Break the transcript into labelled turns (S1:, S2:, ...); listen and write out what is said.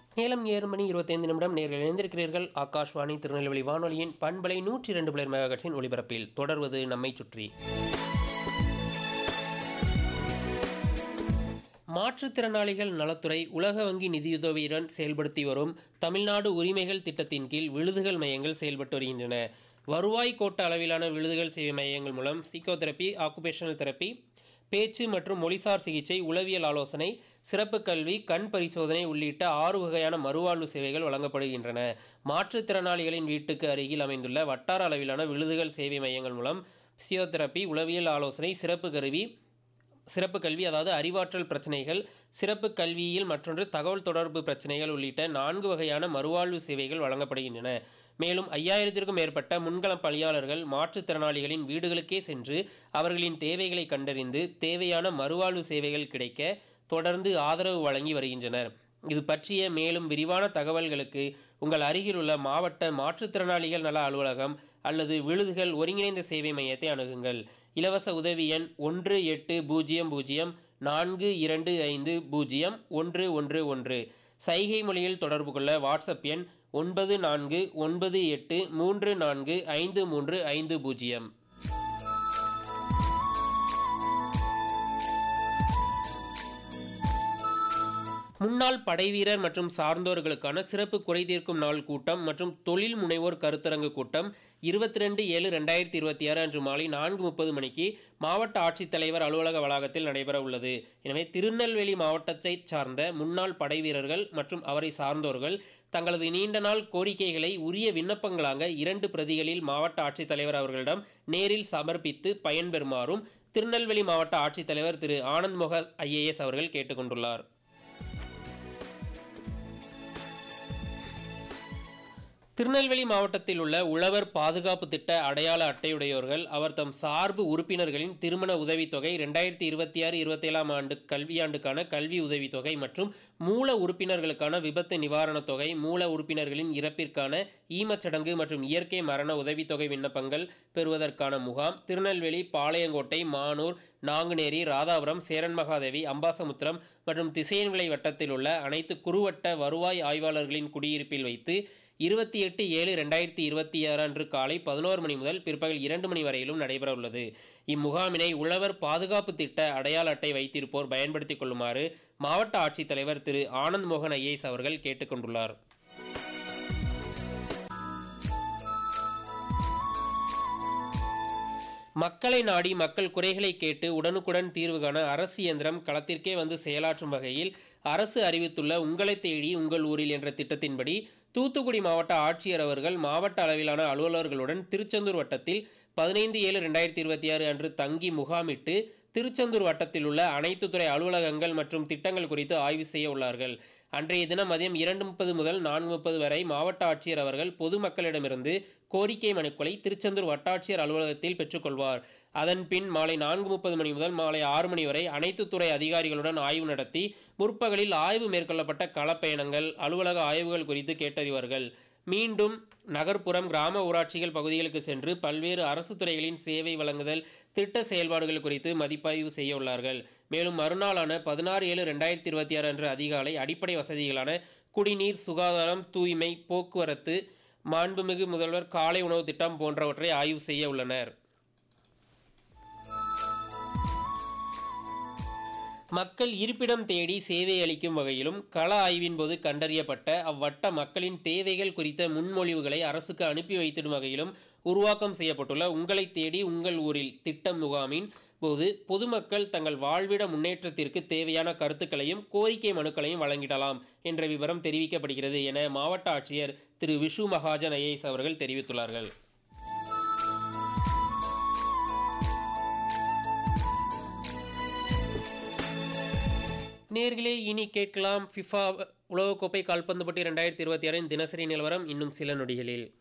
S1: நேரம் ஏழு மணி இருபத்தைந்து நிமிடம் நேரில் இணைந்திருக்கிறீர்கள் ஆகாஷ்வாணி திருநெல்வேலி வானொலியின் பண்பலை நூற்றி இரண்டு பிளர் மெகாகட்சின் ஒளிபரப்பில் தொடர்வது நம்மை சுற்றி மாற்றுத்திறனாளிகள் நலத்துறை உலக வங்கி நிதியுதவியுடன் செயல்படுத்தி வரும் தமிழ்நாடு உரிமைகள் திட்டத்தின் கீழ் விழுதுகள் மையங்கள் செயல்பட்டு வருகின்றன வருவாய் கோட்ட அளவிலான விழுதுகள் சேவை மையங்கள் மூலம் சைக்கோதெரப்பி ஆக்குபேஷனல் தெரப்பி பேச்சு மற்றும் மொழிசார் சிகிச்சை உளவியல் ஆலோசனை சிறப்பு கல்வி கண் பரிசோதனை உள்ளிட்ட ஆறு வகையான மறுவாழ்வு சேவைகள் வழங்கப்படுகின்றன மாற்றுத்திறனாளிகளின் வீட்டுக்கு அருகில் அமைந்துள்ள வட்டார அளவிலான விழுதுகள் சேவை மையங்கள் மூலம் பிசியோதெரப்பி உளவியல் ஆலோசனை சிறப்பு கருவி சிறப்பு கல்வி அதாவது அறிவாற்றல் பிரச்சனைகள் சிறப்பு கல்வியில் மற்றொன்று தகவல் தொடர்பு பிரச்சனைகள் உள்ளிட்ட நான்கு வகையான மறுவாழ்வு சேவைகள் வழங்கப்படுகின்றன மேலும் ஐயாயிரத்திற்கும் மேற்பட்ட முன்களம் பணியாளர்கள் மாற்றுத்திறனாளிகளின் வீடுகளுக்கே சென்று அவர்களின் தேவைகளை கண்டறிந்து தேவையான மறுவாழ்வு சேவைகள் கிடைக்க தொடர்ந்து ஆதரவு வழங்கி வருகின்றனர் இது பற்றிய மேலும் விரிவான தகவல்களுக்கு உங்கள் அருகிலுள்ள மாவட்ட மாற்றுத்திறனாளிகள் நல அலுவலகம் அல்லது விழுதுகள் ஒருங்கிணைந்த சேவை மையத்தை அணுகுங்கள் இலவச உதவி எண் ஒன்று எட்டு பூஜ்ஜியம் பூஜ்ஜியம் நான்கு இரண்டு ஐந்து பூஜ்ஜியம் ஒன்று ஒன்று ஒன்று சைகை மொழியில் தொடர்பு கொள்ள வாட்ஸ்அப் எண் ஒன்பது நான்கு ஒன்பது எட்டு மூன்று நான்கு ஐந்து மூன்று ஐந்து பூஜ்ஜியம் முன்னாள் படைவீரர் மற்றும் சார்ந்தோர்களுக்கான சிறப்பு குறைதீர்க்கும் நாள் கூட்டம் மற்றும் தொழில் முனைவோர் கருத்தரங்கு கூட்டம் இருபத்தி ரெண்டு ஏழு ரெண்டாயிரத்தி இருபத்தி ஆறு அன்று மாலை நான்கு முப்பது மணிக்கு மாவட்ட ஆட்சித்தலைவர் அலுவலக வளாகத்தில் நடைபெற உள்ளது எனவே திருநெல்வேலி மாவட்டத்தை சார்ந்த முன்னாள் படைவீரர்கள் மற்றும் அவரை சார்ந்தோர்கள் தங்களது நீண்ட நாள் கோரிக்கைகளை உரிய விண்ணப்பங்களாக இரண்டு பிரதிகளில் மாவட்ட ஆட்சித்தலைவர் அவர்களிடம் நேரில் சமர்ப்பித்து பயன்பெறுமாறும் திருநெல்வேலி மாவட்ட ஆட்சித்தலைவர் திரு ஆனந்த் மொஹ ஐஏஎஸ் அவர்கள் கேட்டுக்கொண்டுள்ளார் திருநெல்வேலி மாவட்டத்தில் உள்ள உழவர் பாதுகாப்பு திட்ட அடையாள அட்டையுடையோர்கள் அவர் தம் சார்பு உறுப்பினர்களின் திருமண உதவித்தொகை ரெண்டாயிரத்தி இருபத்தி ஆறு இருபத்தேழாம் ஆண்டு கல்வியாண்டுக்கான கல்வி உதவித்தொகை மற்றும் மூல உறுப்பினர்களுக்கான விபத்து நிவாரணத் தொகை மூல உறுப்பினர்களின் இறப்பிற்கான ஈமச்சடங்கு மற்றும் இயற்கை மரண உதவித்தொகை விண்ணப்பங்கள் பெறுவதற்கான முகாம் திருநெல்வேலி பாளையங்கோட்டை மானூர் நாங்குநேரி ராதாபுரம் சேரன் மகாதேவி அம்பாசமுத்திரம் மற்றும் திசையன்விளை வட்டத்தில் உள்ள அனைத்து குறுவட்ட வருவாய் ஆய்வாளர்களின் குடியிருப்பில் வைத்து இருபத்தி எட்டு ஏழு ரெண்டாயிரத்தி இருபத்தி ஆறு அன்று காலை பதினோரு மணி முதல் பிற்பகல் இரண்டு மணி வரையிலும் நடைபெற உள்ளது இம்முகாமினை உழவர் பாதுகாப்பு திட்ட அடையாள அட்டை வைத்திருப்போர் பயன்படுத்திக் கொள்ளுமாறு மாவட்ட ஆட்சித்தலைவர் திரு ஆனந்த் மோகன் ஐஏஎஸ் அவர்கள் கேட்டுக்கொண்டுள்ளார் மக்களை நாடி மக்கள் குறைகளை கேட்டு உடனுக்குடன் தீர்வு காண அரசு இயந்திரம் களத்திற்கே வந்து செயலாற்றும் வகையில் அரசு அறிவித்துள்ள உங்களை தேடி உங்கள் ஊரில் என்ற திட்டத்தின்படி தூத்துக்குடி மாவட்ட ஆட்சியர் அவர்கள் மாவட்ட அளவிலான அலுவலர்களுடன் திருச்செந்தூர் வட்டத்தில் பதினைந்து ஏழு ரெண்டாயிரத்தி இருபத்தி ஆறு அன்று தங்கி முகாமிட்டு திருச்செந்தூர் வட்டத்தில் உள்ள அனைத்து துறை அலுவலகங்கள் மற்றும் திட்டங்கள் குறித்து ஆய்வு செய்ய உள்ளார்கள் அன்றைய தினம் மதியம் இரண்டு முப்பது முதல் நான்கு முப்பது வரை மாவட்ட ஆட்சியர் அவர்கள் பொதுமக்களிடமிருந்து கோரிக்கை மனுக்களை திருச்செந்தூர் வட்டாட்சியர் அலுவலகத்தில் பெற்றுக்கொள்வார் அதன் பின் மாலை நான்கு முப்பது மணி முதல் மாலை ஆறு மணி வரை அனைத்து துறை அதிகாரிகளுடன் ஆய்வு நடத்தி முற்பகலில் ஆய்வு மேற்கொள்ளப்பட்ட களப்பயணங்கள் அலுவலக ஆய்வுகள் குறித்து கேட்டறிவார்கள் மீண்டும் நகர்ப்புறம் கிராம ஊராட்சிகள் பகுதிகளுக்கு சென்று பல்வேறு அரசு துறைகளின் சேவை வழங்குதல் திட்ட செயல்பாடுகள் குறித்து மதிப்பாய்வு செய்ய உள்ளார்கள் மேலும் மறுநாளான பதினாறு ஏழு ரெண்டாயிரத்தி இருபத்தி ஆறு அன்று அதிகாலை அடிப்படை வசதிகளான குடிநீர் சுகாதாரம் தூய்மை போக்குவரத்து மாண்புமிகு முதல்வர் காலை உணவு திட்டம் போன்றவற்றை ஆய்வு செய்ய உள்ளனர் மக்கள் இருப்பிடம் தேடி சேவை அளிக்கும் வகையிலும் கள ஆய்வின் போது கண்டறியப்பட்ட அவ்வட்ட மக்களின் தேவைகள் குறித்த முன்மொழிவுகளை அரசுக்கு அனுப்பி வைத்திடும் வகையிலும் உருவாக்கம் செய்யப்பட்டுள்ள உங்களை தேடி உங்கள் ஊரில் திட்டம் முகாமின் போது பொதுமக்கள் தங்கள் வாழ்விட முன்னேற்றத்திற்கு தேவையான கருத்துக்களையும் கோரிக்கை மனுக்களையும் வழங்கிடலாம் என்ற விவரம் தெரிவிக்கப்படுகிறது என மாவட்ட ஆட்சியர் திரு விஷு மகாஜன் ஐஏஎஸ் அவர்கள் தெரிவித்துள்ளார்கள் நேர்களே இனி கேட்கலாம் ஃபிஃபா உலகக்கோப்பை கால்பந்து போட்டி ரெண்டாயிரத்தி இருபத்தி ஆறின் தினசரி நிலவரம் இன்னும் சில நொடிகளில்